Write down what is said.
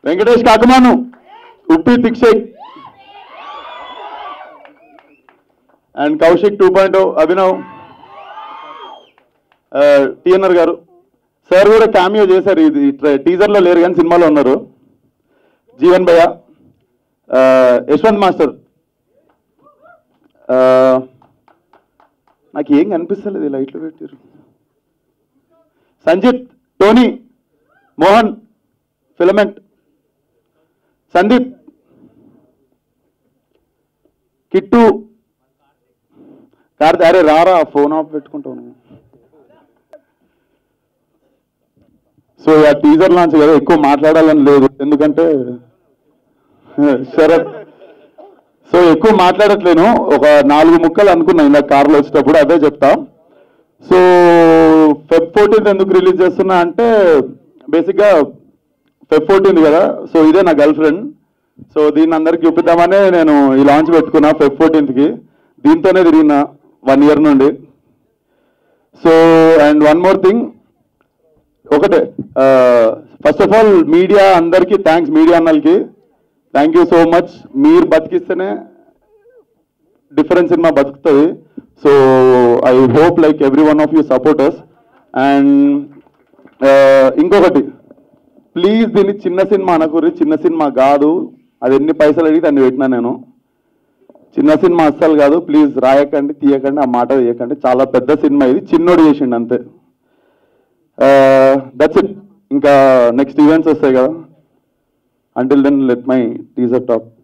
Venkatesh Kakamanu Uppi Tikshay and Kaushik two point Abhinav TNR గారు sir కూడా cameo చేశారు ఇది టీజర్లో లేరు కానీ సినిమాలో ఉన్నారు జీవన్ భయ్య ఆ, యశ్వంత్ మాస్టర్ ఆ, నాకు ఏం కనిపిస్తలేదు ఈ లైట్లు పెట్టారు సంజిత్ టోనీ మోహన్ ఫిలమెంట్ సందీప్ కిట్టు కార్తీ అరే రారా ఫోన్ ఆఫ్ పెట్టుకుంటాను సో ఆ టీజర్ లాంచ్ కదా ఎక్కువ మాట్లాడాలని లేదు ఎందుకంటే శరత్ సో ఎక్కువ మాట్లాడట్లేను ఒక నాలుగు ముక్కలు అనుకున్నా ఇందాక కార్లో వచ్చేటప్పుడు అదే చెప్తా సో ఫెబ్ ఫోర్టీన్త్ ఎందుకు రిలీజ్ చేస్తున్నా అంటే బేసిక్గా ఫెబ్ ఫోర్టీన్త్ కదా సో ఇదే నా గర్ల్ ఫ్రెండ్ సో దీన్ని అందరికి చూపిద్దామనే నేను ఈ లాంచ్ పెట్టుకున్నా ఫెబ్ ఫోర్టీన్త్కి దీంతోనే తిరిగిన వన్ ఇయర్ నుండి so and one more thing ఒకటే ఫస్ట్ ఆఫ్ ఆల్ మీడియా అందరికీ థ్యాంక్స్ మీడియా అన్నలకి థ్యాంక్ యూ సో మచ్ మీరు బతికిస్తేనే డిఫరెన్స్ సినిమా బతుకుతుంది so I hope like every one of you supporters and ఇంకొకటి ప్లీజ్ దీన్ని చిన్న సినిమా అనకూరి చిన్న సినిమా కాదు అది ఎన్ని పైసలు అడిగి దాన్ని పెట్టినా నేను చిన్న సినిమా అస్సలు కాదు ప్లీజ్ రాయకండి తీయకండి ఆ మాట తీయకండి చాలా పెద్ద సినిమా ఇది చిన్నోడు చేసిండు అంతే దట్స్ ఇట్ ఇంకా నెక్స్ట్ ఈవెంట్స్ వస్తాయి కదా until then let my teaser top